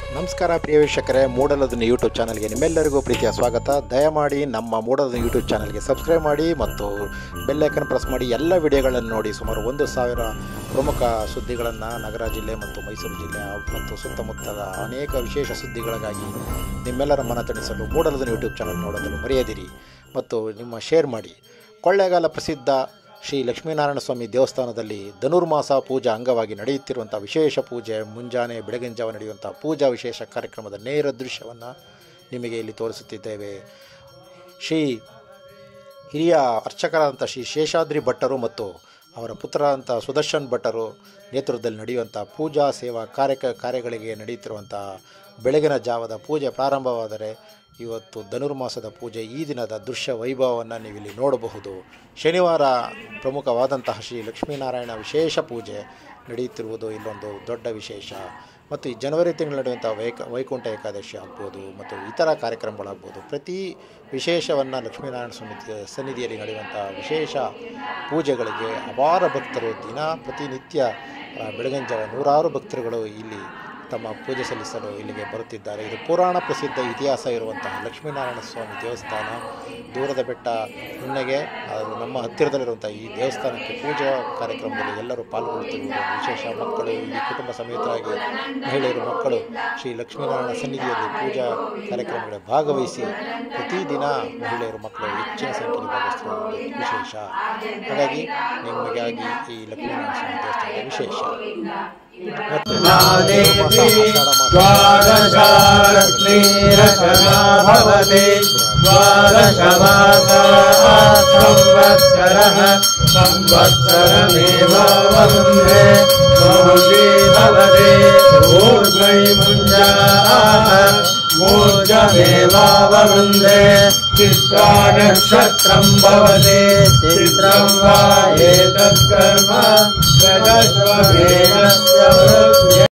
ನಮಸ್ಕಾರ ಪ್ರಿಯ ವೀಕ್ಷಕರೇ ಮೂಡಲದನ್ನು ಯೂಟ್ಯೂಬ್ ಚಾನಲ್ಗೆ ನಿಮ್ಮೆಲ್ಲರಿಗೂ ಪ್ರೀತಿಯ ಸ್ವಾಗತ ದಯಮಾಡಿ ನಮ್ಮ ಮೂಡಲದ ಯೂಟ್ಯೂಬ್ ಚಾನಲ್ಗೆ ಸಬ್ಸ್ಕ್ರೈಬ್ ಮಾಡಿ ಮತ್ತು ಬೆಲ್ಲೈಕನ್ ಪ್ರೆಸ್ ಮಾಡಿ ಎಲ್ಲ ವಿಡಿಯೋಗಳನ್ನು ನೋಡಿ ಸುಮಾರು ಒಂದು ಸಾವಿರ ಪ್ರಮುಖ ಸುದ್ದಿಗಳನ್ನು ನಗರ ಜಿಲ್ಲೆ ಮತ್ತು ಮೈಸೂರು ಜಿಲ್ಲೆ ಮತ್ತು ಸುತ್ತಮುತ್ತಲ ಅನೇಕ ವಿಶೇಷ ಸುದ್ದಿಗಳಿಗಾಗಿ ನಿಮ್ಮೆಲ್ಲರ ಮನ ತಣಿಸಲು ಮೂಡಲದ ಯೂಟ್ಯೂಬ್ ಚಾನಲ್ ನೋಡೋದನ್ನು ಮರೆಯದಿರಿ ಮತ್ತು ನಿಮ್ಮ ಶೇರ್ ಮಾಡಿ ಕೊಳ್ಳೇಗಾಲ ಪ್ರಸಿದ್ಧ ಶ್ರೀ ಲಕ್ಷ್ಮೀನಾರಾಯಣ ಸ್ವಾಮಿ ದೇವಸ್ಥಾನದಲ್ಲಿ ಧನುರ್ಮಾಸ ಪೂಜಾ ಅಂಗವಾಗಿ ನಡೆಯುತ್ತಿರುವಂಥ ವಿಶೇಷ ಪೂಜೆ ಮುಂಜಾನೆ ಬೆಳಗಿನ ಜಾವ ನಡೆಯುವಂಥ ಪೂಜಾ ವಿಶೇಷ ಕಾರ್ಯಕ್ರಮದ ನೇರ ದೃಶ್ಯವನ್ನು ನಿಮಗೆ ಇಲ್ಲಿ ತೋರಿಸುತ್ತಿದ್ದೇವೆ ಶ್ರೀ ಹಿರಿಯ ಅರ್ಚಕರಾದಂಥ ಶ್ರೀ ಶೇಷಾದ್ರಿ ಭಟ್ಟರು ಮತ್ತು ಅವರ ಪುತ್ರರಾದಂಥ ಸುದರ್ಶನ್ ಭಟ್ಟರು ನೇತೃತ್ವದಲ್ಲಿ ನಡೆಯುವಂಥ ಪೂಜಾ ಸೇವಾ ಕಾರ್ಯ ಕಾರ್ಯಗಳಿಗೆ ನಡೆಯುತ್ತಿರುವಂಥ ಬೆಳಗಿನ ಜಾವದ ಪೂಜೆ ಪ್ರಾರಂಭವಾದರೆ ಇವತ್ತು ಧನುರ್ಮಾಸದ ಪೂಜೆ ಈ ದಿನದ ದೃಶ್ಯ ವೈಭವವನ್ನು ನೀವಿಲ್ಲಿ ನೋಡಬಹುದು ಶನಿವಾರ ಪ್ರಮುಖವಾದಂತಹ ಶ್ರೀ ಲಕ್ಷ್ಮೀನಾರಾಯಣ ವಿಶೇಷ ಪೂಜೆ ನಡೆಯುತ್ತಿರುವುದು ಇಲ್ಲೊಂದು ದೊಡ್ಡ ವಿಶೇಷ ಮತ್ತು ಈ ಜನವರಿ ತಿಂಗಳು ನಡೆಯುವಂಥ ವೈಕ ವೈಕುಂಠ ಏಕಾದಶಿ ಆಗ್ಬೋದು ಮತ್ತು ಇತರ ಕಾರ್ಯಕ್ರಮಗಳಾಗ್ಬೋದು ಪ್ರತಿ ವಿಶೇಷವನ್ನು ಲಕ್ಷ್ಮೀನಾರಾಯಣ ಸ್ವಾಮಿ ದೇ- ಸನ್ನಿಧಿಯಲ್ಲಿ ನಡೆಯುವಂಥ ವಿಶೇಷ ಪೂಜೆಗಳಿಗೆ ಅಪಾರ ಭಕ್ತರು ದಿನ ಪ್ರತಿನಿತ್ಯ ಆ, ಬೆಳಗಿನ ಜಾವ ನೂರಾರು ಭಕ್ತರುಗಳು ಇಲ್ಲಿ ತಮ್ಮ ಪೂಜೆ ಸಲ್ಲಿಸಲು ಇಲ್ಲಿಗೆ ಬರುತ್ತಿದ್ದಾರೆ ಇದು ಪುರಾಣ ಪ್ರಸಿದ್ಧ ಇತಿಹಾಸ ಇರುವಂತಹ ಲಕ್ಷ್ಮೀನಾರಾಯಣ ಸ್ವಾಮಿ ದೇವಸ್ಥಾನ ದೂರದ ಬೆಟ್ಟ ಮುನ್ನೆಗೆ ಅದು ನಮ್ಮ ಹತ್ತಿರದಲ್ಲಿರುವಂಥ ಈ ದೇವಸ್ಥಾನಕ್ಕೆ ಪೂಜಾ ಕಾರ್ಯಕ್ರಮದಲ್ಲಿ ಎಲ್ಲರೂ ಪಾಲ್ಗೊಳ್ಳುತ್ತಿರುವುದು ವಿಶೇಷ ಮಕ್ಕಳು ಈ ಕುಟುಂಬ ಸಮೇತರಾಗಿ ಮಹಿಳೆಯರು ಮಕ್ಕಳು ಶ್ರೀ ಲಕ್ಷ್ಮೀನಾರಾಯಣ ಸನ್ನಿಧಿಯಲ್ಲಿ ಪೂಜಾ ಕಾರ್ಯಕ್ರಮಗಳಲ್ಲಿ ಭಾಗವಹಿಸಿ ಪ್ರತಿದಿನ ಮಹಿಳೆಯರು ಮಕ್ಕಳು ಹೆಚ್ಚಿನ ಸಂಖ್ಯೆಯಲ್ಲಿ ಭಾಗವಹಿಸುವುದು ವಿಶೇಷ ಹಾಗಾಗಿ ನಿಮಗಾಗಿ ಈ ಲಕ್ಷ್ಮೀನಾರಾಯಣ ಸ್ವಾಮಿ ದೇವಸ್ಥಾನದ ವಿಶೇಷ ಮತ್ತು ಧನುರ್ಮಾಸ, ಆಷಾಢ ಮಾಸ द्वादशालक्ष्मीरचना भवति द्वादशमासाः संवत्सरमेव वन्दे बहुशी भवति ऊर्ध्वै मुञ्जाः मूर्जमेवावरुन्धे चित्रा नक्षत्रम् भवति चित्रम् वा एतत् कर्म प्रदस्वमेनस्य